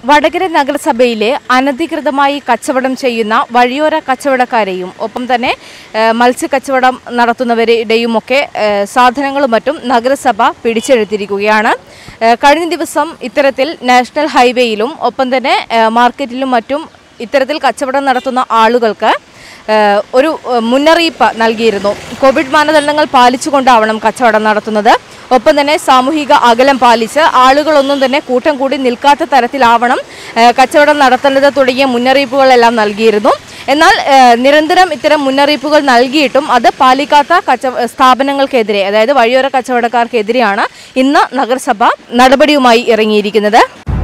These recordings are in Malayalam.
വടകര നഗരസഭയിലെ അനധികൃതമായി കച്ചവടം ചെയ്യുന്ന വഴിയോര കച്ചവടക്കാരെയും ഒപ്പം തന്നെ ഏഹ്, മത്സ്യക്കച്ചവടം നടത്തുന്നവരുടെയും ഒക്കെ ഏഹ്, സാധനങ്ങളും മറ്റും നഗരസഭ പിടിച്ചെടുത്തിരിക്കുകയാണ് ഏഹ്, കഴിഞ്ഞ ദിവസം ഇത്തരത്തിൽ നാഷണൽ ഹൈവേയിലും ഒപ്പം തന്നെ ഏഹ്, മാർക്കറ്റിലും മറ്റും ഇത്തരത്തിൽ കച്ചവടം നടത്തുന്ന ആളുകൾക്ക് ഏഹ്, ഒരു ഏഹ്, മുന്നറിയിപ്പ് നൽകിയിരുന്നു കോവിഡ് മാനദണ്ഡങ്ങൾ പാലിച്ചുകൊണ്ടാവണം കച്ചവടം നടത്തുന്നത് ഒപ്പം തന്നെ സാമൂഹിക അകലം പാലിച്ച് ആളുകളൊന്നും തന്നെ കൂട്ടം കൂടി നിൽക്കാത്ത തരത്തിലാവണം ഏഹ്, കച്ചവടം നടത്തേണ്ടത് തുടങ്ങിയ മുന്നറിയിപ്പുകളെല്ലാം നൽകിയിരുന്നു എന്നാൽ ഏഹ്, നിരന്തരം ഇത്തരം മുന്നറിയിപ്പുകൾ നൽകിയിട്ടും അത് പാലിക്കാത്ത കച്ച സ്ഥാപനങ്ങൾക്കെതിരെ അതായത് വഴിയോര കച്ചവടക്കാർക്കെതിരെയാണ് ഇന്ന് നഗരസഭ നടപടിയുമായി ഇറങ്ങിയിരിക്കുന്നത്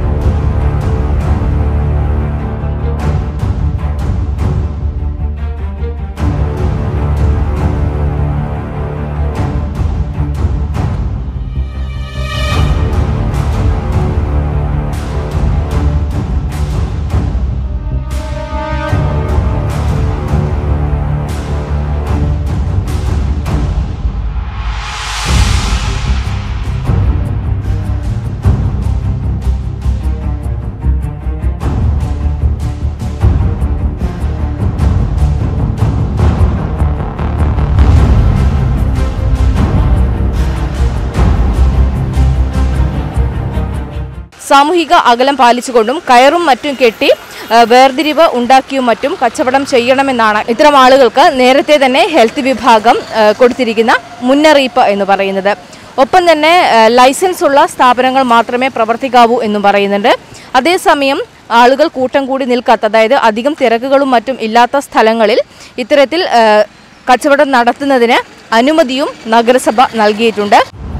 സാമൂഹിക അകലം പാലിച്ചുകൊണ്ടും കയറും മറ്റും കെട്ടി ആ, വേർതിരിവ് ഉണ്ടാക്കിയും മറ്റും കച്ചവടം ചെയ്യണമെന്നാണ് ഇത്തരം ആളുകൾക്ക് നേരത്തെ തന്നെ ഹെൽത്ത് വിഭാഗം ആ, കൊടുത്തിരിക്കുന്ന മുന്നറിയിപ്പ് എന്ന് പറയുന്നത് ഒപ്പം തന്നെ ആ, ലൈസൻസ് ഉള്ള സ്ഥാപനങ്ങൾ മാത്രമേ പ്രവർത്തിക്കാവൂ എന്നും പറയുന്നുണ്ട് അതേസമയം ആളുകൾ കൂട്ടം കൂടി നിൽക്കാത്ത അതായത് അധികം തിരക്കുകളും മറ്റും ഇല്ലാത്ത സ്ഥലങ്ങളിൽ ഇത്തരത്തിൽ ആ, കച്ചവടം നടത്തുന്നതിന് അനുമതിയും നഗരസഭ നൽകിയിട്ടുണ്ട്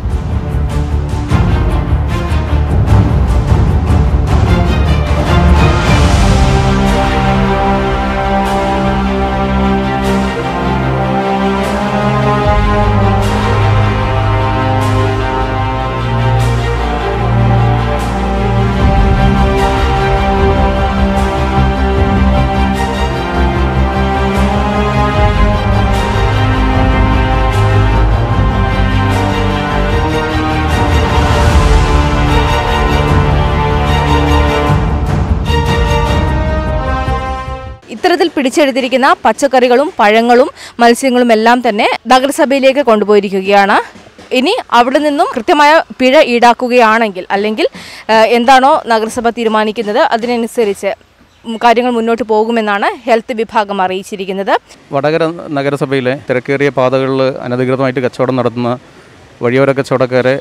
ഇത്തരത്തിൽ പിടിച്ചെടുത്തിരിക്കുന്ന പച്ചക്കറികളും പഴങ്ങളും മത്സ്യങ്ങളും എല്ലാം തന്നെ നഗരസഭയിലേക്ക് കൊണ്ടുപോയിരിക്കുകയാണ് ഇനി അവിടെ നിന്നും കൃത്യമായ പിഴ ഈടാക്കുകയാണെങ്കിൽ അല്ലെങ്കിൽ ആ, എന്താണോ നഗരസഭ തീരുമാനിക്കുന്നത് അതിനനുസരിച്ച് ഉം, കാര്യങ്ങൾ മുന്നോട്ട് പോകുമെന്നാണ് ഹെൽത്ത് വിഭാഗം അറിയിച്ചിരിക്കുന്നത് വടകര നഗരസഭയിലെ തിരക്കേറിയ പാതകളിൽ അനധികൃതമായിട്ട് കച്ചവടം നടത്തുന്ന വഴിയോര കച്ചവടക്കാരെ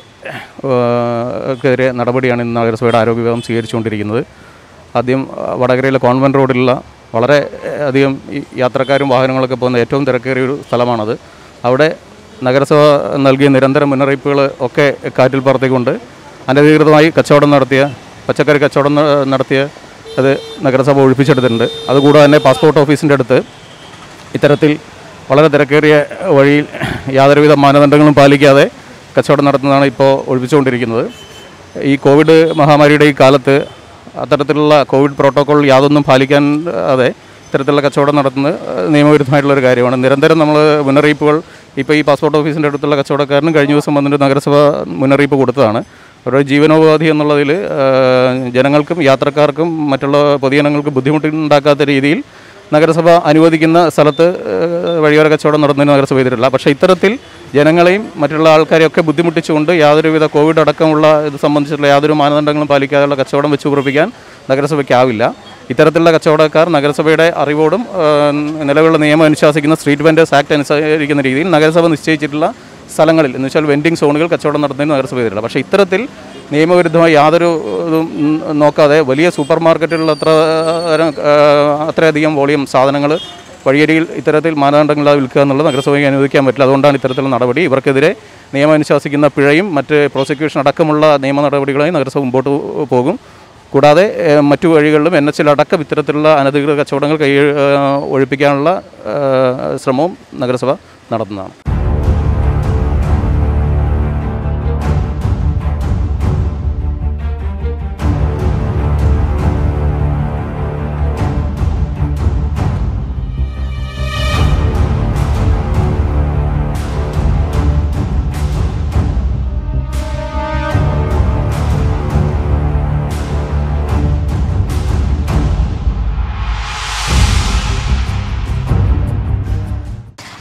ഏഹ്, ക്കെതിരെ നടപടിയാണ് ഇന്ന് നഗരസഭയുടെ ആരോഗ്യ വിഭാഗം സ്വീകരിച്ചുകൊണ്ടിരിക്കുന്നത് ആദ്യം ആ, വടകരയിലെ കോൺവെൻറ്റ് റോഡിലുള്ള വളരെ ഏഹ്, അധികം ഈ യാത്രക്കാരും വാഹനങ്ങളൊക്കെ പോകുന്ന ഏറ്റവും തിരക്കേറിയ ഒരു സ്ഥലമാണത് അവിടെ നഗരസഭ നൽകിയ നിരന്തര മുന്നറിയിപ്പുകൾ ഒക്കെ കാറ്റിൽ പറത്തിക്കൊണ്ട് അനധികൃതമായി കച്ചവടം നടത്തിയ പച്ചക്കറി കച്ചവടം ന- നടത്തിയ അത് നഗരസഭ ഒഴിപ്പിച്ചെടുത്തിട്ടുണ്ട് അതുകൂടാതെ തന്നെ പാസ്പോർട്ട് ഓഫീസിൻ്റെ അടുത്ത് ഇത്തരത്തിൽ വളരെ തിരക്കേറിയ വഴിയിൽ യാതൊരുവിധ മാനദണ്ഡങ്ങളും പാലിക്കാതെ കച്ചവടം നടത്തുന്നതാണ് ഇപ്പോൾ ഒഴിപ്പിച്ചുകൊണ്ടിരിക്കുന്നത് ഈ കോവിഡ് മഹാമാരിയുടെ ഈ കാലത്ത് അത്തരത്തിലുള്ള കോവിഡ് പ്രോട്ടോക്കോൾ യാതൊന്നും പാലിക്കാതെ ഇത്തരത്തിലുള്ള കച്ചവടം നടത്തുന്നത് ഏഹ്, നിയമവിരുദ്ധമായിട്ടുള്ള ഒരു കാര്യമാണ് നിരന്തരം നമ്മൾ മുന്നറിയിപ്പുകൾ ഇപ്പോൾ ഈ പാസ്പോർട്ട് ഓഫീസിൻ്റെ അടുത്തുള്ള കച്ചവടക്കാരനും കഴിഞ്ഞ ദിവസം വന്നിട്ട് നഗരസഭ മുന്നറിയിപ്പ് കൊടുത്തതാണ് അവരുടെ ജീവനോപാധി എന്നുള്ളതിൽ ജനങ്ങൾക്കും യാത്രക്കാർക്കും മറ്റുള്ള പൊതുജനങ്ങൾക്കും ബുദ്ധിമുട്ടുണ്ടാക്കാത്ത രീതിയിൽ നഗരസഭ അനുവദിക്കുന്ന സ്ഥലത്ത് ഏഹ്, വഴിയോര കച്ചവടം നടത്തുന്നതിന് നഗരസഭ ചെയ്തിട്ടില്ല പക്ഷേ ഇത്തരത്തിൽ ജനങ്ങളെയും മറ്റുള്ള ആൾക്കാരെയൊക്കെ ബുദ്ധിമുട്ടിച്ചുകൊണ്ട് യാതൊരുവിധ കോവിഡ് അടക്കമുള്ള ഇത് സംബന്ധിച്ചുള്ള യാതൊരു മാനദണ്ഡങ്ങളും പാലിക്കാതെയുള്ള കച്ചവടം വെച്ച് ഉറപ്പിക്കാൻ നഗരസഭയ്ക്കാവില്ല ഇത്തരത്തിലുള്ള കച്ചവടക്കാർ നഗരസഭയുടെ അറിവോടും ഏഹ്, നിലവിലുള്ള നിയമം അനുശാസിക്കുന്ന സ്ട്രീറ്റ് വെൻഡേഴ്സ് ആക്ട് അനുസരിക്കുന്ന രീതിയിൽ നഗരസഭ നിശ്ചയിച്ചിട്ടുള്ള സ്ഥലങ്ങളിൽ എന്ന് വെച്ചാൽ വെൻഡിങ് സോണുകൾ കച്ചവടം നടത്തുന്നതിന് നഗരസഭ ചെയ്തിട്ടില്ല പക്ഷേ ഇത്തരത്തിൽ നിയമവിരുദ്ധമായി യാതൊരു ഇതും ഉം, നോക്കാതെ വലിയ സൂപ്പർ മാർക്കറ്റുകളിൽ അത്ര തരം, ഏഹ്, അത്രയധികം വോളിയം സാധനങ്ങൾ വഴിയരിയിൽ ഇത്തരത്തിൽ മാനദണ്ഡങ്ങളില്ലാതെ വിൽക്കുക എന്നുള്ളത് നഗരസഭയ്ക്ക് അനുവദിക്കാൻ പറ്റില്ല അതുകൊണ്ടാണ് ഇത്തരത്തിലുള്ള നടപടി ഇവർക്കെതിരെ നിയമം അനുശാസിക്കുന്ന പിഴയും മറ്റ് പ്രോസിക്യൂഷൻ അടക്കമുള്ള നിയമ നടപടികളായി നഗരസഭ മുമ്പോട്ട് പോകും കൂടാതെ ഏഹ്, മറ്റു വഴികളിലും എൻ എച്ചിൽ അടക്കം ഇത്തരത്തിലുള്ള അനധികൃത കച്ചവടങ്ങൾ കൈ ഏഹ്, ഒഴിപ്പിക്കാനുള്ള ഏഹ്, ശ്രമവും നഗരസഭ നടത്തുന്നതാണ്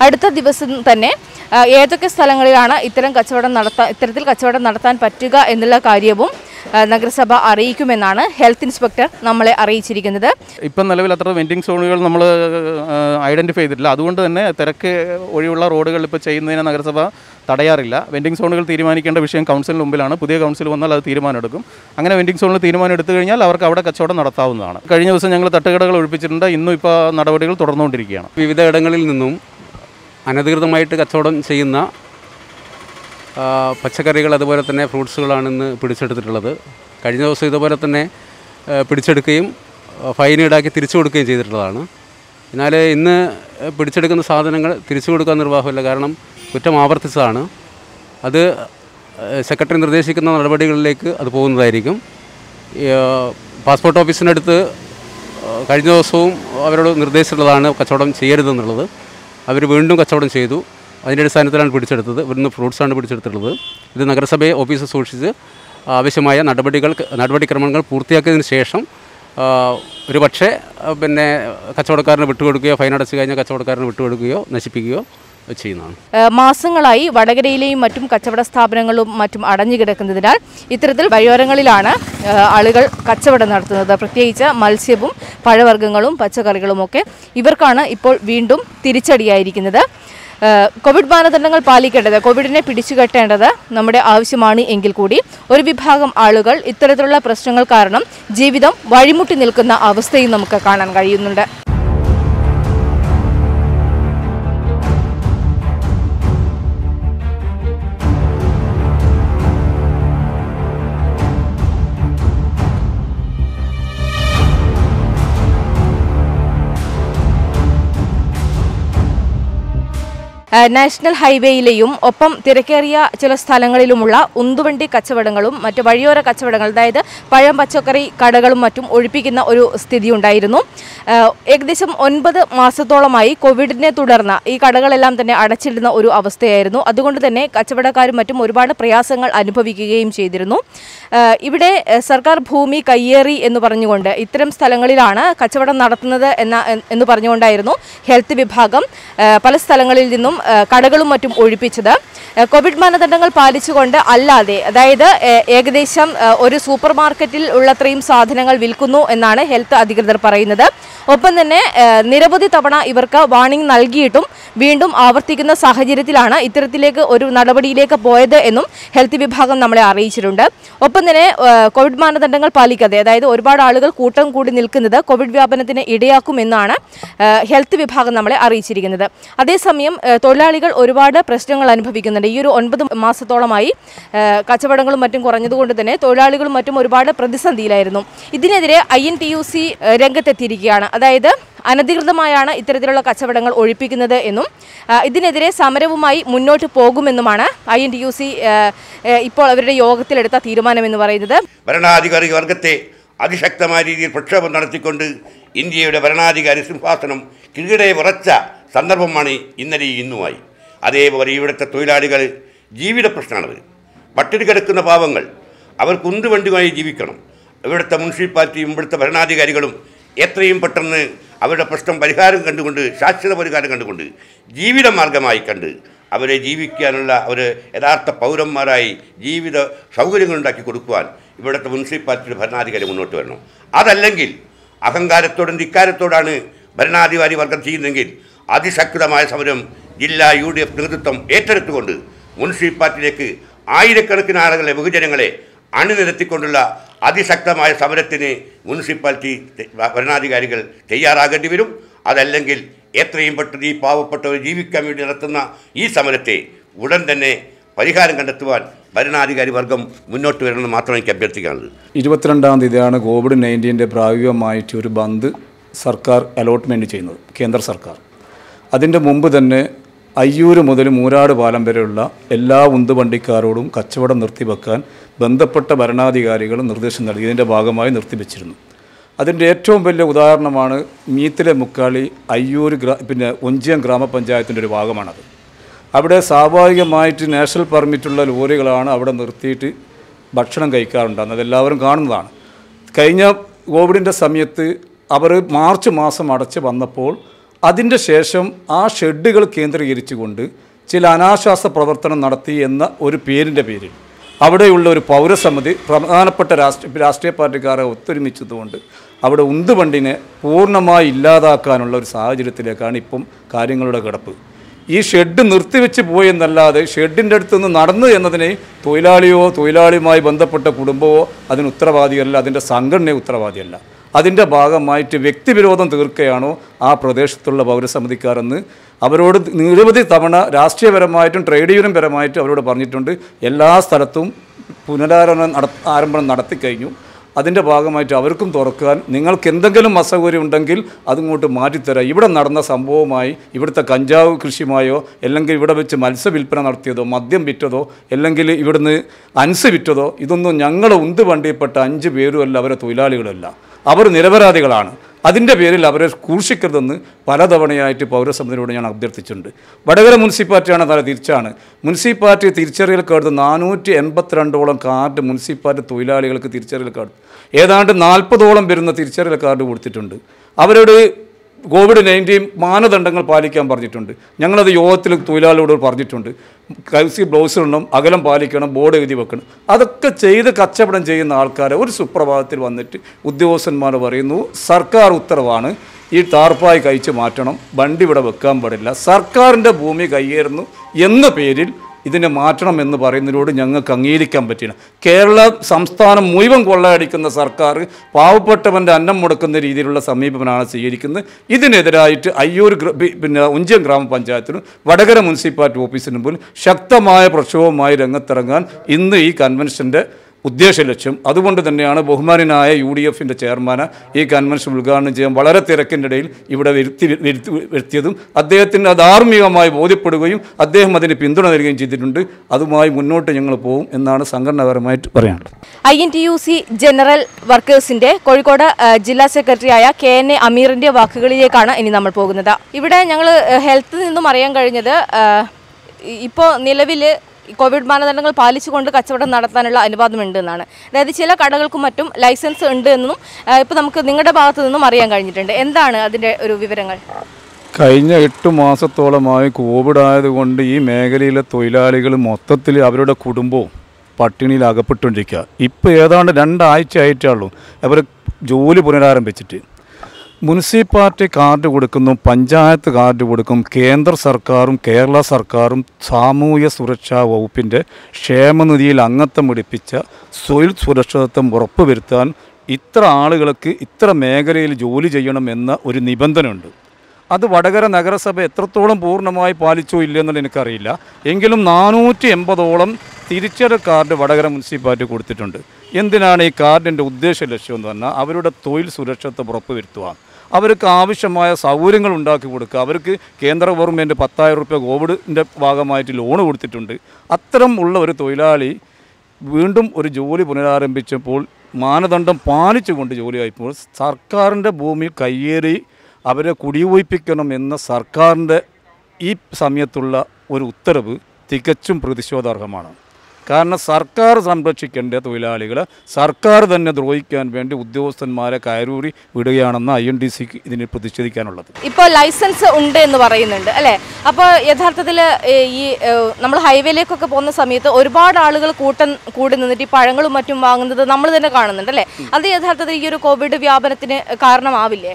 അടുത്ത ദിവസം തന്നെ ആ, ഏതൊക്കെ സ്ഥലങ്ങളിലാണ് ഇത്തരം കച്ചവടം നടത്താൻ ഇത്തരത്തിൽ കച്ചവടം നടത്താൻ പറ്റുക എന്നുള്ള കാര്യവും ആ, നഗരസഭ അറിയിക്കുമെന്നാണ് ഹെൽത്ത് ഇൻസ്പെക്ടർ നമ്മളെ അറിയിച്ചിരിക്കുന്നത് ഇപ്പം നിലവിൽ അത്ര വെൻഡിങ് സോണുകൾ നമ്മൾ ഐഡൻറ്റിഫൈ ചെയ്തിട്ടില്ല അതുകൊണ്ട് തന്നെ തിരക്ക് ഒഴിവുള്ള റോഡുകൾ ഇപ്പോൾ ചെയ്യുന്നതിന് നഗരസഭ തടയാറില്ല വെൻഡിങ് സോണുകൾ തീരുമാനിക്കേണ്ട വിഷയം കൗൺസിലിന് മുമ്പിലാണ് പുതിയ കൗൺസിൽ വന്നാൽ അത് തീരുമാനമെടുക്കും അങ്ങനെ വെൻഡിങ് സോണിൽ തീരുമാനം എടുത്തു കഴിഞ്ഞാൽ അവർക്ക് അവിടെ കച്ചവടം നടത്താവുന്നതാണ് കഴിഞ്ഞ ദിവസം ഞങ്ങൾ തട്ടുകടകൾ ഒഴിപ്പിച്ചിട്ടുണ്ട് ഇന്നും ഇപ്പോൾ നടപടികൾ തുടർന്നുകൊണ്ടിരിക്കുകയാണ് വിവിധ ഇടങ്ങളിൽ നിന്നും അനധികൃതമായിട്ട് കച്ചവടം ചെയ്യുന്ന ആ, പച്ചക്കറികൾ അതുപോലെ തന്നെ ഫ്രൂട്ട്സുകളാണ് ഇന്ന് പിടിച്ചെടുത്തിട്ടുള്ളത് കഴിഞ്ഞ ദിവസം ഇതുപോലെ തന്നെ ആ, പിടിച്ചെടുക്കുകയും ആ, ഫൈൻ ഈടാക്കി തിരിച്ചു കൊടുക്കുകയും ചെയ്തിട്ടുള്ളതാണ് എന്നാൽ ഇന്ന് പിടിച്ചെടുക്കുന്ന സാധനങ്ങൾ തിരിച്ചു കൊടുക്കാൻ നിർവാഹമില്ല കാരണം കുറ്റം ആവർത്തിച്ചതാണ് അത് ആ, സെക്രട്ടറി നിർദ്ദേശിക്കുന്ന നടപടികളിലേക്ക് അത് പോകുന്നതായിരിക്കും ഈ, ആ, പാസ്പോർട്ട് ഓഫീസിനടുത്ത് ആ, കഴിഞ്ഞ ദിവസവും അവരോട് നിർദ്ദേശിച്ചിട്ടുള്ളതാണ് കച്ചവടം ചെയ്യരുതെന്നുള്ളത് അവർ വീണ്ടും കച്ചവടം ചെയ്തു അതിൻ്റെ അടിസ്ഥാനത്തിലാണ് പിടിച്ചെടുത്തത് ഇവിടുന്ന് ഫ്രൂട്ട്സാണ് പിടിച്ചെടുത്തിട്ടുള്ളത് ഇത് നഗരസഭയെ ഓഫീസിൽ സൂക്ഷിച്ച് ആവശ്യമായ നടപടികൾ നടപടിക്രമങ്ങൾ പൂർത്തിയാക്കിയതിന് ശേഷം ആ, ഒരു പക്ഷേ ആ, പിന്നെ കച്ചവടക്കാരന് വിട്ടുകൊടുക്കുകയോ ഫൈൻ അടച്ചു കഴിഞ്ഞാൽ കച്ചവടക്കാരന് വിട്ടുകൊടുക്കുകയോ നശിപ്പിക്കുകയോ ചെയ്യുന്നതാണ് ഏഹ് മാസങ്ങളായി വടകരയിലെയും മറ്റും കച്ചവട സ്ഥാപനങ്ങളും മറ്റും അടഞ്ഞു കിടക്കുന്നതിനാൽ ഇത്തരത്തിൽ വഴിയോരങ്ങളിലാണ് ഏഹ് ആളുകൾ കച്ചവടം നടത്തുന്നത് പ്രത്യേകിച്ച് മത്സ്യവും പഴവർഗ്ഗങ്ങളും പച്ചക്കറികളുമൊക്കെ ഇവർക്കാണ് ഇപ്പോൾ വീണ്ടും തിരിച്ചടിയായിരിക്കുന്നത് ഏഹ് കോവിഡ് മാനദണ്ഡങ്ങൾ പാലിക്കേണ്ടത് കോവിഡിനെ പിടിച്ചുകെട്ടേണ്ടത് നമ്മുടെ ആവശ്യമാണ് എങ്കിൽ കൂടി ഒരു വിഭാഗം ആളുകൾ ഇത്തരത്തിലുള്ള പ്രശ്നങ്ങൾ കാരണം ജീവിതം വഴിമുട്ടി നിൽക്കുന്ന അവസ്ഥയും നമുക്ക് കാണാൻ കഴിയുന്നുണ്ട് ഏഹ് നാഷണൽ ഹൈവേയിലെയും ഒപ്പം തിരക്കേറിയ ചില സ്ഥലങ്ങളിലുമുള്ള ഉന്തുവണ്ടി കച്ചവടങ്ങളും മറ്റ് വഴിയോര കച്ചവടങ്ങൾ അതായത് പഴം പച്ചക്കറി കടകളും മറ്റും ഒഴിപ്പിക്കുന്ന ഒരു സ്ഥിതി ഉണ്ടായിരുന്നു ഏഹ് ഏകദേശം ഒൻപത് മാസത്തോളമായി കോവിഡിനെ തുടർന്ന് ഈ കടകളെല്ലാം തന്നെ അടച്ചിടുന്ന ഒരു അവസ്ഥയായിരുന്നു അതുകൊണ്ട് തന്നെ കച്ചവടക്കാരും മറ്റും ഒരുപാട് പ്രയാസങ്ങൾ അനുഭവിക്കുകയും ചെയ്തിരുന്നു ഏഹ് ഇവിടെ ഏഹ് സർക്കാർ ഭൂമി കയ്യേറി എന്ന് പറഞ്ഞുകൊണ്ട് ഇത്തരം സ്ഥലങ്ങളിലാണ് കച്ചവടം നടത്തുന്നത് എന്ന എന്ന് പറഞ്ഞുകൊണ്ടായിരുന്നു ഹെൽത്ത് വിഭാഗം ഏഹ് പല സ്ഥലങ്ങളിൽ നിന്നും ഏഹ് കടകളും മറ്റും ഒഴിപ്പിച്ചത് ഏഹ് കോവിഡ് മാനദണ്ഡങ്ങൾ പാലിച്ചുകൊണ്ട് അല്ലാതെ അതായത് ഏഹ് ഏകദേശം ഏഹ് ഒരു സൂപ്പർ മാർക്കറ്റിൽ ഉള്ളത്രയും സാധനങ്ങൾ വിൽക്കുന്നു എന്നാണ് ഹെൽത്ത് അധികൃതർ പറയുന്നത് ഒപ്പം തന്നെ ഏഹ് നിരവധി തവണ ഇവർക്ക് വാണിംഗ് നൽകിയിട്ടും വീണ്ടും ആവർത്തിക്കുന്ന സാഹചര്യത്തിലാണ് ഇത്തരത്തിലേക്ക് ഒരു നടപടിയിലേക്ക് പോയത് എന്നും ഹെൽത്ത് വിഭാഗം നമ്മളെ അറിയിച്ചിട്ടുണ്ട് ഒപ്പം തന്നെ ഏഹ് കോവിഡ് മാനദണ്ഡങ്ങൾ പാലിക്കാതെ അതായത് ഒരുപാട് ആളുകൾ കൂട്ടം കൂടി നിൽക്കുന്നത് കോവിഡ് വ്യാപനത്തിന് ഇടയാക്കുമെന്നാണ് ഏഹ് ഹെൽത്ത് വിഭാഗം നമ്മളെ അറിയിച്ചിരിക്കുന്നത് അതേസമയം ഏഹ് തൊഴിലാളികൾ ഒരുപാട് പ്രശ്നങ്ങൾ അനുഭവിക്കുന്നുണ്ട് ഈ ഒരു ഒൻപത് മാസത്തോളമായി ഏഹ് കച്ചവടങ്ങളും മറ്റും കുറഞ്ഞതുകൊണ്ട് തന്നെ തൊഴിലാളികളും മറ്റും ഒരുപാട് പ്രതിസന്ധിയിലായിരുന്നു ഇതിനെതിരെ I N T U C രംഗത്തെത്തിയിരിക്കുകയാണ് അതായത് അനധികൃതമായാണ് ഇത്തരത്തിലുള്ള കച്ചവടങ്ങൾ ഒഴിപ്പിക്കുന്നത് എന്നും ആ, ഇതിനെതിരെ സമരവുമായി മുന്നോട്ട് പോകുമെന്നുമാണ് I N T U C ഇപ്പോൾ അവരുടെ യോഗത്തിലെടുത്ത തീരുമാനമെന്ന് പറയുന്നത് ഭരണാധികാരി വർഗത്തെ അതിശക്തമായ രീതിയിൽ പ്രക്ഷോഭം നടത്തിക്കൊണ്ട് ഇന്ത്യയുടെ ഭരണാധികാരി സിംഹാസനം കീഴെ വിറച്ച സന്ദർഭമാണ് ഇന്നലെയും ഇന്നുമായി അതേപോലെ ഇവിടുത്തെ തൊഴിലാളികൾ ജീവിത പ്രശ്നമാണത് പട്ടിണി കിടക്കുന്ന പാവങ്ങൾ അവർക്ക് ഉന്തുവണ്ടിയുമായി ജീവിക്കണം ഇവിടുത്തെ മുനിസിപ്പാലിറ്റിയും ഇവിടുത്തെ ഭരണാധികാരികളും എത്രയും പെട്ടെന്ന് അവരുടെ പ്രശ്നം പരിഹാരം കണ്ടുകൊണ്ട് ശാശ്വത പരിഹാരം കണ്ടുകൊണ്ട് ജീവിത മാർഗമായി കണ്ട് അവരെ ജീവിക്കാനുള്ള ഒരു യഥാർത്ഥ പൗരന്മാരായി ജീവിത സൗകര്യങ്ങൾ ഉണ്ടാക്കി കൊടുക്കുവാൻ ഇവിടുത്തെ മുനിസിപ്പാലിറ്റിയുടെ ഭരണാധികാരി മുന്നോട്ട് വരണം അതല്ലെങ്കിൽ അഹങ്കാരത്തോടും ധിക്കാരത്തോടാണ് ഭരണാധികാരി വർഗം ചെയ്യുന്നതെങ്കിൽ അതിശക്തമായ സമരം ജില്ലാ യു ഡി എഫ് നേതൃത്വം ഏറ്റെടുത്തുകൊണ്ട് മുനിസിപ്പാലിറ്റിയിലേക്ക് ആയിരക്കണക്കിന് ആളുകളെ ബഹുജനങ്ങളെ അണിനിരത്തിക്കൊണ്ടുള്ള അതിശക്തമായ സമരത്തിന് മുനിസിപ്പാലിറ്റി തെ- ഭരണാധികാരികൾ തയ്യാറാകേണ്ടി വരും അതല്ലെങ്കിൽ എത്രയും പെട്ടെന്ന് ഈ പാവപ്പെട്ടവർ ജീവിക്കാൻ വേണ്ടി നടത്തുന്ന ഈ സമരത്തെ ഉടൻ തന്നെ പരിഹാരം കണ്ടെത്തുവാൻ ഭരണാധികാരി വർഗം മുന്നോട്ട് വരണമെന്ന് മാത്രമേ എനിക്ക് അഭ്യർത്ഥിക്കാനുള്ളത് ഇരുപത്തിരണ്ടാം തീയതിയാണ് കോവിഡ് നയൻറ്റീൻ്റെ പ്രായോഗികമായിട്ട് ഒരു ബന്ദ് സർക്കാർ അലോട്ട്മെൻറ്റ് ചെയ്യുന്നത് കേന്ദ്ര സർക്കാർ അതിൻ്റെ മുമ്പ് തന്നെ അയ്യൂര് മുതൽ മൂരാട് പാലം വരെയുള്ള എല്ലാ ഉന്തുവണ്ടിക്കാരോടും കച്ചവടം നിർത്തിവെക്കാൻ ബന്ധപ്പെട്ട ഭരണാധികാരികൾ നിർദ്ദേശം നൽകി ഇതിൻ്റെ ഭാഗമായി നിർത്തിവെച്ചിരുന്നു അതിൻ്റെ ഏറ്റവും വലിയ ഉദാഹരണമാണ് മീത്തിലെ മുക്കാളി അയ്യൂർ ഗ്രാ പിന്നെ ഒഞ്ചിയം ഗ്രാമപഞ്ചായത്തിൻ്റെ ഒരു ഭാഗമാണത് അവിടെ സ്വാഭാവികമായിട്ട് നാഷണൽ പെർമിറ്റുള്ള ലോറികളാണ് അവിടെ നിർത്തിയിട്ട് ഭക്ഷണം കഴിക്കാറുണ്ടാകുന്നത് അതെല്ലാവരും കാണുന്നതാണ് കഴിഞ്ഞ കോവിഡിൻ്റെ സമയത്ത് അവർ മാർച്ച് മാസം അടച്ച് വന്നപ്പോൾ അതിൻ്റെ ശേഷം ആ ഷെഡുകൾ കേന്ദ്രീകരിച്ചുകൊണ്ട് ചില അനാശാസ പ്രവർത്തനം നടത്തി എന്ന ഒരു പേരിൻ്റെ പേരിൽ അവിടെയുള്ള ഒരു പൗരസമിതി പ്രധാനപ്പെട്ട രാഷ്ട്രീയ രാഷ്ട്രീയ പാർട്ടിക്കാരെ ഒത്തൊരുമിച്ചതുകൊണ്ട് അവിടെ ഉന്തുവണ്ടിനെ പൂർണ്ണമായി ഇല്ലാതാക്കാനുള്ള ഒരു സാഹചര്യത്തിലേക്കാണ് ഇപ്പം കാര്യങ്ങളുടെ കിടപ്പ് ഈ ഷെഡ് നിർത്തിവെച്ച് പോയെന്നല്ലാതെ ഷെഡിൻ്റെ അടുത്ത് നിന്ന് നടന്നു എന്നതിനെ തൊഴിലാളിയോ തൊഴിലാളിയുമായി ബന്ധപ്പെട്ട കുടുംബമോ അതിന് ഉത്തരവാദിയല്ല അതിൻ്റെ സംഘടനയെ ഉത്തരവാദിയല്ല അതിൻ്റെ ഭാഗമായിട്ട് വ്യക്തിവിരോധം തീർക്കുകയാണോ ആ പ്രദേശത്തുള്ള പൗരസമിതിക്കാരെന്ന് അവരോട് നിരവധി തവണ രാഷ്ട്രീയപരമായിട്ടും ട്രേഡ് യൂണിയൻ പരമായിട്ടും അവരോട് പറഞ്ഞിട്ടുണ്ട് എല്ലാ സ്ഥലത്തും പുനരാരംഭം നട ആരംഭം നടത്തിക്കഴിഞ്ഞു അതിൻ്റെ ഭാഗമായിട്ട് അവർക്കും തുറക്കാൻ നിങ്ങൾക്ക് എന്തെങ്കിലും അസൗകര്യം ഉണ്ടെങ്കിൽ അതിങ്ങോട്ട് മാറ്റിത്തരാം ഇവിടെ നടന്ന സംഭവമായി ഇവിടുത്തെ കഞ്ചാവ് കൃഷിയുമായോ അല്ലെങ്കിൽ ഇവിടെ വെച്ച് മത്സ്യവില്പന നടത്തിയതോ മദ്യം വിറ്റതോ അല്ലെങ്കിൽ ഇവിടുന്ന് അൻസ് വിറ്റതോ ഇതൊന്നും ഞങ്ങളെ ഉന്ത് വണ്ടിയിൽപ്പെട്ട അഞ്ച് പേരുമല്ല അവരെ തൊഴിലാളികളല്ല അവർ നിരപരാധികളാണ് അതിൻ്റെ പേരിൽ അവരെ ക്രൂശിക്കരുതെന്ന് പലതവണയായിട്ട് പൗരസമിതിയോട് ഞാൻ അഭ്യർത്ഥിച്ചിട്ടുണ്ട് വടകര മുനിസിപ്പാലിറ്റിയാണ് തല തിരിച്ചാണ് മുനിസിപ്പാലിറ്റി തിരിച്ചറിയൽ കാർഡ് നാനൂറ്റി എൺപത്തിരണ്ടോളം കാർഡ് മുനിസിപ്പാലിറ്റി തൊഴിലാളികൾക്ക് തിരിച്ചറിയൽ കാർഡ് ഏതാണ്ട് നാൽപ്പതോളം വരുന്ന തിരിച്ചറിയൽ കാർഡ് കൊടുത്തിട്ടുണ്ട് അവരോട് കോവിഡ് നയൻറ്റീൻ മാനദണ്ഡങ്ങൾ പാലിക്കാൻ പറഞ്ഞിട്ടുണ്ട് ഞങ്ങളത് യോഗത്തിൽ തൊഴിലാളികളോട് പറഞ്ഞിട്ടുണ്ട് കൈസി ബ്ലൗസ് ഇടണം അകലം പാലിക്കണം ബോർഡ് എഴുതി വെക്കണം അതൊക്കെ ചെയ്ത് കച്ചവടം ചെയ്യുന്ന ആൾക്കാരെ ഒരു സുപ്രഭാതത്തിൽ വന്നിട്ട് ഉദ്യോഗസ്ഥന്മാർ പറയുന്നു സർക്കാർ ഉത്തരവാണ് ഈ ടാർപ്പായി കഴിച്ച് മാറ്റണം വണ്ടി ഇവിടെ വെക്കാൻ പാടില്ല സർക്കാരിൻ്റെ ഭൂമി കയ്യേറുന്നു എന്ന പേരിൽ ഇതിനെ മാറ്റണം എന്ന് പറയുന്നതിനോട് ഞങ്ങൾക്ക് അംഗീകരിക്കാൻ പറ്റില്ല കേരള സംസ്ഥാനം മുഴുവൻ കൊള്ളയടിക്കുന്ന സർക്കാർ പാവപ്പെട്ടവൻ്റെ അന്നം മുടക്കുന്ന രീതിയിലുള്ള സമീപനമാണ് സ്വീകരിക്കുന്നത് ഇതിനെതിരായിട്ട് അയ്യൂർ ഗ്ര- പി- പിന്നെ ഉഞ്ചം ഗ്രാമപഞ്ചായത്തിനും വടകര മുനിസിപ്പാലിറ്റി ഓഫീസിന് മുമ്പിൽ ശക്തമായ പ്രക്ഷോഭമായി രംഗത്തിറങ്ങാൻ ഇന്ന് ഈ കൺവെൻഷൻ്റെ ഉദ്ദേശ ലക്ഷ്യം അതുകൊണ്ട് തന്നെയാണ് ബഹുമാനായ യു ഡി എഫിൻ്റെ ചെയർമാന് ഈ കൺവെൻഷൻ ഉദ്ഘാടനം ചെയ്യാൻ വളരെ തിരക്കിൻ്റെ ഇടയിൽ ഇവിടെ വരുത്തി വരുത്തി വരുത്തിയതും അദ്ദേഹത്തിന് ധാർമ്മികമായി ബോധ്യപ്പെടുകയും അദ്ദേഹം അതിന് പിന്തുണ നൽകുകയും ചെയ്തിട്ടുണ്ട് അതുമായി മുന്നോട്ട് ഞങ്ങൾ പോകും എന്നാണ് സംഘടനാപരമായിട്ട് പറയാനുള്ളത് I N T U C general വർക്കേഴ്സിന്റെ കോഴിക്കോട് ആ, ജില്ലാ സെക്രട്ടറിയായ കെ എൻ എ അമീറിന്റെ വാക്കുകളിലേക്കാണ് ഇനി നമ്മൾ പോകുന്നത് ഇവിടെ ഞങ്ങൾ ഹെൽത്തിൽ നിന്നും അറിയാൻ കഴിഞ്ഞത് ഇപ്പോൾ നിലവിൽ കോവിഡ് മാനദണ്ഡങ്ങൾ പാലിച്ചുകൊണ്ട് കച്ചവടം നടത്താനുള്ള അനുവാദമുണ്ട് എന്നാണ് അതായത് ചില കടകൾക്കും മറ്റും ലൈസൻസ് ഉണ്ട് എന്നും ഇപ്പോൾ നമുക്ക് നിങ്ങളുടെ ഭാഗത്തു നിന്നും അറിയാൻ കഴിഞ്ഞിട്ടുണ്ട് എന്താണ് അതിൻ്റെ ഒരു വിവരങ്ങൾ കഴിഞ്ഞ എട്ട് മാസത്തോളമായി കോവിഡ് ആയതുകൊണ്ട് ഈ മേഖലയിലെ തൊഴിലാളികൾ മൊത്തത്തിൽ അവരുടെ കുടുംബവും പട്ടിണിയിൽ അകപ്പെട്ടുകൊണ്ടിരിക്കുക ഇപ്പോൾ ഏതാണ്ട് രണ്ടാഴ്ച ആയിട്ടേ ഉള്ളൂ അവർ ജോലി പുനരാരംഭിച്ചിട്ട് മുനിസിപ്പാലിറ്റി കാർഡ് കൊടുക്കുന്നു പഞ്ചായത്ത് കാർഡ് കൊടുക്കും കേന്ദ്ര സർക്കാരും കേരള സർക്കാരും സാമൂഹ്യ സുരക്ഷാ വകുപ്പിൻ്റെ ക്ഷേമനിധിയിൽ അംഗത്വം പിടിപ്പിച്ച തൊഴിൽ സുരക്ഷിതത്വം ഉറപ്പുവരുത്താൻ ഇത്ര ആളുകൾക്ക് ഇത്ര മേഖലയിൽ ജോലി ചെയ്യണം എന്ന ഒരു നിബന്ധനയുണ്ട് അത് വടകര നഗരസഭ എത്രത്തോളം പൂർണ്ണമായി പാലിച്ചോ ഇല്ലെന്നുള്ളത് എനിക്കറിയില്ല എങ്കിലും നാനൂറ്റി എൺപതോളം തിരിച്ചറിയൽ കാർഡ് വടകര മുനിസിപ്പാലിറ്റി കൊടുത്തിട്ടുണ്ട് എന്തിനാണ് ഈ കാർഡിൻ്റെ ഉദ്ദേശ ലക്ഷ്യം എന്ന് പറഞ്ഞാൽ അവരുടെ തൊഴിൽ സുരക്ഷിതത്വം ഉറപ്പുവരുത്തുക അവർക്ക് ആവശ്യമായ സൗകര്യങ്ങൾ ഉണ്ടാക്കി കൊടുക്കുക അവർക്ക് കേന്ദ്ര ഗവൺമെൻറ് പത്തായിരം റുപ്യ കോവിഡിൻ്റെ ഭാഗമായിട്ട് ലോൺ കൊടുത്തിട്ടുണ്ട് അത്തരം ഉള്ള ഒരു തൊഴിലാളി വീണ്ടും ഒരു ജോലി പുനരാരംഭിച്ചപ്പോൾ മാനദണ്ഡം പാലിച്ചുകൊണ്ട് ജോലിയായപ്പോൾ സർക്കാരിൻ്റെ ഭൂമി കയ്യേറി അവരെ കുടിയൊഴിപ്പിക്കണം എന്ന സർക്കാരിൻ്റെ ഈ സമയത്തുള്ള ഒരു ഉത്തരവ് തികച്ചും പ്രതിഷേധാർഹമാണ് കാരണം സർക്കാർ സംരക്ഷിക്കേണ്ട തൊഴിലാളികളെ സർക്കാർ തന്നെ ദ്രോഹിക്കാൻ വേണ്ടി ഉദ്യോഗസ്ഥന്മാരെ കയറൂരി വിടുകയാണെന്ന് ഐ എൻ ഡി സിക്ക് ഇതിന് പ്രതിഷേധിക്കാനുള്ളത് ഇപ്പോൾ ലൈസൻസ് ഉണ്ട് എന്ന് പറയുന്നുണ്ട് അല്ലേ അപ്പോൾ യഥാർത്ഥത്തിൽ ഈ നമ്മൾ ഹൈവേയിലേക്കൊക്കെ പോകുന്ന സമയത്ത് ഒരുപാട് ആളുകൾ കൂട്ടം കൂടി നിന്നിട്ട് ഈ പഴങ്ങളും മറ്റും വാങ്ങുന്നത് നമ്മൾ തന്നെ കാണുന്നുണ്ട് അല്ലേ അത് യഥാർത്ഥത്തിൽ ഈ ഒരു കോവിഡ് വ്യാപനത്തിന് കാരണമാവില്ലേ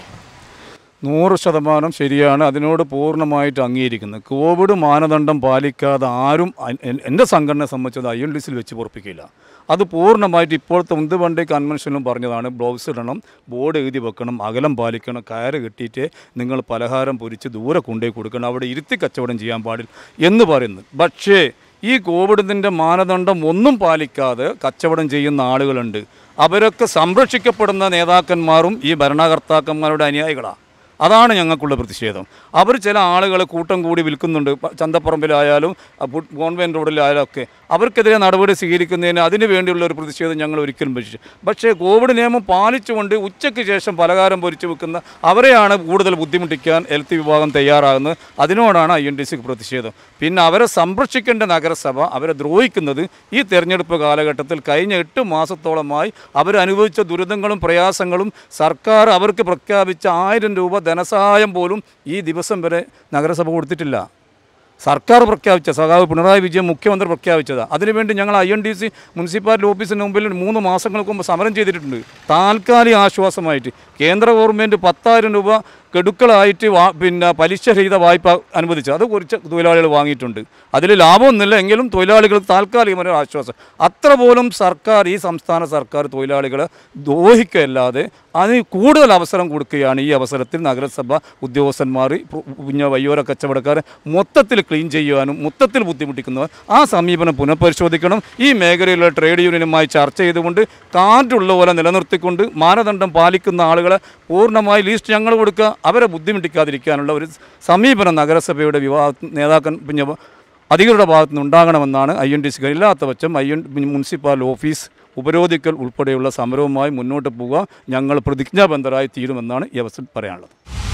നൂറ് ശതമാനം ശരിയാണ് അതിനോട് പൂർണ്ണമായിട്ട് അംഗീകരിക്കുന്നത് കോവിഡ് മാനദണ്ഡം പാലിക്കാതെ ആരും അ- എൻ- എൻ്റെ സംഘടനയെ സംബന്ധിച്ചത് ഐ എൻ ഡി സിയിൽ വെച്ച് പൊറപ്പിക്കില്ല അത് പൂർണ്ണമായിട്ട് ഇപ്പോഴത്തെ ഉന്തുവണ്ടി കൺവെൻഷനിലും പറഞ്ഞതാണ് ബ്ലൗസ് ഇടണം ബോർഡ് എഴുതി വെക്കണം അകലം പാലിക്കണം കയറ് കെട്ടിയിട്ട് നിങ്ങൾ പലഹാരം പൊരിച്ച് ദൂരെ കൊണ്ടുപോയി കൊടുക്കണം അവിടെ ഇരുത്തി കച്ചവടം ചെയ്യാൻ പാടില്ല എന്ന് പറയുന്നു പക്ഷേ ഈ കോവിഡിൻ്റെ മാനദണ്ഡം ഒന്നും പാലിക്കാതെ കച്ചവടം ചെയ്യുന്ന ആളുകളുണ്ട് അവരൊക്കെ സംരക്ഷിക്കപ്പെടുന്ന നേതാക്കന്മാരും ഈ ഭരണകർത്താക്കന്മാരുടെ അനുയായികളാണ് അതാണ് ഞങ്ങൾക്കുള്ള പ്രതിഷേധം അവർ ചില ആളുകൾ കൂട്ടം കൂടി വിൽക്കുന്നുണ്ട് പ- ചന്തപ്പറമ്പിലായാലും അ, പു- കോൺവെൻറ്റ് റോഡിലായാലും ഒക്കെ അവർക്കെതിരെ നടപടി സ്വീകരിക്കുന്നതിന് അതിന് വേണ്ടിയുള്ള ഒരു പ്രതിഷേധം ഞങ്ങൾ ഒരിക്കലും പറ്റിച്ചു പക്ഷേ കോവിഡ് നിയമം പാലിച്ചുകൊണ്ട് ഉച്ചയ്ക്ക് ശേഷം പലഹാരം പൊരിച്ചു വെക്കുന്ന അവരെയാണ് കൂടുതൽ ബുദ്ധിമുട്ടിക്കാൻ ഹെൽത്ത് വിഭാഗം തയ്യാറാകുന്നത് അതിനോടാണ് ഐ എൻ ഡി സിക്ക് പ്രതിഷേധം പിന്നെ അവരെ സംരക്ഷിക്കേണ്ട നഗരസഭ അവരെ ദ്രോഹിക്കുന്നത് ഈ തെരഞ്ഞെടുപ്പ് കാലഘട്ടത്തിൽ കഴിഞ്ഞ എട്ട് മാസത്തോളമായി അവരനുഭവിച്ച ദുരിതങ്ങളും പ്രയാസങ്ങളും സർക്കാർ അവർക്ക് പ്രഖ്യാപിച്ച ആയിരം രൂപ ധനസഹായം പോലും ഈ ദിവസം വരെ നഗരസഭ കൊടുത്തിട്ടില്ല സർക്കാർ പ്രഖ്യാപിച്ച സഖാവ് പിണറായി വിജയൻ മുഖ്യമന്ത്രി പ്രഖ്യാപിച്ചതാണ് അതിനുവേണ്ടി ഞങ്ങൾ I N D C municipality ഓഫീസിന് മുമ്പിൽ മൂന്ന് മാസങ്ങൾക്ക് മുമ്പ് സമരം ചെയ്തിട്ടുണ്ട് താൽക്കാലിക ആശ്വാസമായിട്ട് കേന്ദ്ര ഗവൺമെൻറ് പത്തായിരം രൂപ ഗഡുക്കളായിട്ട് വാ പിന്നെ പലിശരഹിത വായ്പ അനുവദിച്ചു അത് കുറച്ച് തൊഴിലാളികൾ വാങ്ങിയിട്ടുണ്ട് അതിൽ ലാഭമൊന്നുമില്ല എങ്കിലും തൊഴിലാളികൾക്ക് താൽക്കാലികമായ ഒരു ആശ്വാസം അത്ര പോലും സർക്കാർ ഈ സംസ്ഥാന സർക്കാർ തൊഴിലാളികളെ ദ്രോഹിക്കുകയല്ലാതെ അതിന് കൂടുതൽ അവസരം കൊടുക്കുകയാണ് ഈ അവസരത്തിൽ നഗരസഭ ഉദ്യോഗസ്ഥന്മാർ പിന്നെ വയ്യോര കച്ചവടക്കാരെ മൊത്തത്തിൽ ക്ലീൻ ചെയ്യുവാനും മൊത്തത്തിൽ ബുദ്ധിമുട്ടിക്കുന്നവർ ആ സമീപനം പുനഃപരിശോധിക്കണം ഈ മേഖലയിലുള്ള ട്രേഡ് യൂണിയനുമായി ചർച്ച ചെയ്തുകൊണ്ട് കാറ്റുള്ള പോലെ നിലനിർത്തിക്കൊണ്ട് മാനദണ്ഡം പാലിക്കുന്ന ആളുകളെ പൂർണ്ണമായി ലീസ്റ്റ് ഞങ്ങൾ കൊടുക്കുക അവരെ ബുദ്ധിമുട്ടിക്കാതിരിക്കാനുള്ള ഒരു സമീപനം നഗരസഭയുടെ വിവാഹ നേതാക്കൻ പിന്നെ അധികൃതരുടെ ഭാഗത്തു നിന്ന് ഉണ്ടാകണമെന്നാണ് ഐ എൻ ഡി സിക്ക് ഇല്ലാത്ത പക്ഷം ഐ എൻ മുനിസിപ്പൽ ഓഫീസ് ഉപരോധിക്കൽ ഉൾപ്പെടെയുള്ള സമരവുമായി മുന്നോട്ട് പോവുക ഞങ്ങൾ പ്രതിജ്ഞാബദ്ധരായി തീരുമെന്നാണ് ഈ അവസരം പറയാനുള്ളത്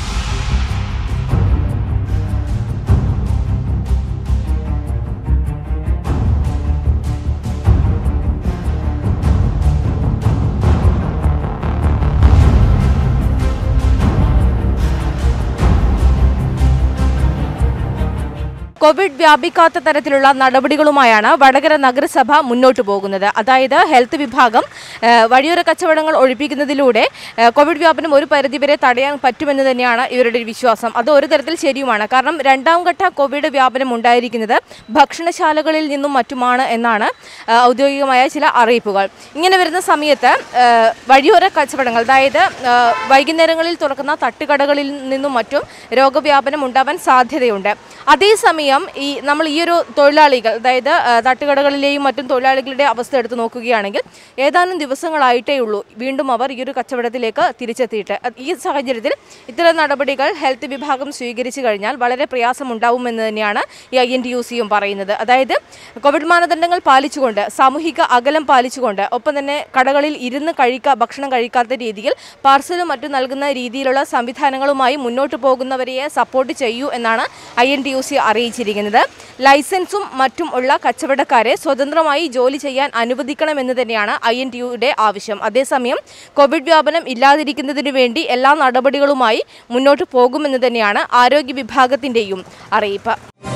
കോവിഡ് വ്യാപിക്കാത്ത തരത്തിലുള്ള നടപടികളുമായാണ് വടകര നഗരസഭ മുന്നോട്ട് പോകുന്നത് അതായത് ഹെൽത്ത് വിഭാഗം ആ, വഴിയോര കച്ചവടങ്ങൾ ഒഴിപ്പിക്കുന്നതിലൂടെ ആ, കോവിഡ് വ്യാപനം ഒരു പരിധിവരെ തടയാൻ പറ്റുമെന്ന് തന്നെയാണ് ഇവരുടെ ഒരു വിശ്വാസം അത് ഒരു തരത്തിൽ ശരിയുമാണ് കാരണം രണ്ടാം ഘട്ട കോവിഡ് വ്യാപനം ഉണ്ടായിരിക്കുന്നത് ഭക്ഷണശാലകളിൽ നിന്നും മറ്റുമാണ് എന്നാണ് ആ, ഔദ്യോഗികമായ ചില അറിയിപ്പുകൾ ഇങ്ങനെ വരുന്ന സമയത്ത് ആ, വഴിയോര കച്ചവടങ്ങൾ അതായത് ആ, വൈകുന്നേരങ്ങളിൽ തുറക്കുന്ന തട്ടുകടകളിൽ നിന്നും മറ്റും രോഗവ്യാപനം ഉണ്ടാവാൻ സാധ്യതയുണ്ട് അതേസമയം ഈ നമ്മൾ ഈ ഒരു തൊഴിലാളികൾ അതായത് ആ, തട്ടുകടകളിലെയും മറ്റും തൊഴിലാളികളുടെ അവസ്ഥ എടുത്ത് നോക്കുകയാണെങ്കിൽ ഏതാനും ദിവസങ്ങളായിട്ടേ ഉള്ളൂ വീണ്ടും അവർ ഈ ഒരു കച്ചവടത്തിലേക്ക് തിരിച്ചെത്തിയിട്ട് അത് ഈ സാഹചര്യത്തിൽ ഇത്തരം നടപടികൾ ഹെൽത്ത് വിഭാഗം സ്വീകരിച്ചു കഴിഞ്ഞാൽ വളരെ പ്രയാസമുണ്ടാവുമെന്ന് തന്നെയാണ് ഈ ഐ എൻ ടി യു സിയും പറയുന്നത് അതായത് കോവിഡ് മാനദണ്ഡങ്ങൾ പാലിച്ചുകൊണ്ട് സാമൂഹിക അകലം പാലിച്ചുകൊണ്ട് ഒപ്പം തന്നെ കടകളിൽ ഇരുന്ന് കഴിക്കുക ഭക്ഷണം കഴിക്കാത്ത രീതിയിൽ പാർസലും മറ്റും നൽകുന്ന രീതിയിലുള്ള സംവിധാനങ്ങളുമായി മുന്നോട്ട് പോകുന്നവരെ സപ്പോർട്ട് ചെയ്യൂ എന്നാണ് I N T U C അറിയിച്ചിരിക്കുന്നത് ലൈസൻസും മറ്റും ഉള്ള കച്ചവടക്കാരെ സ്വതന്ത്രമായി ജോലി ചെയ്യാൻ അനുവദിക്കണമെന്ന് തന്നെയാണ് ഐ എൻ ടി യുടെ ആവശ്യം അതേസമയം കോവിഡ് വ്യാപനം ഇല്ലാതിരിക്കുന്നതിനു വേണ്ടി എല്ലാ നടപടികളുമായി മുന്നോട്ട് പോകുമെന്ന് തന്നെയാണ് ആരോഗ്യ വിഭാഗത്തിൻ്റെയും അറിയിപ്പ്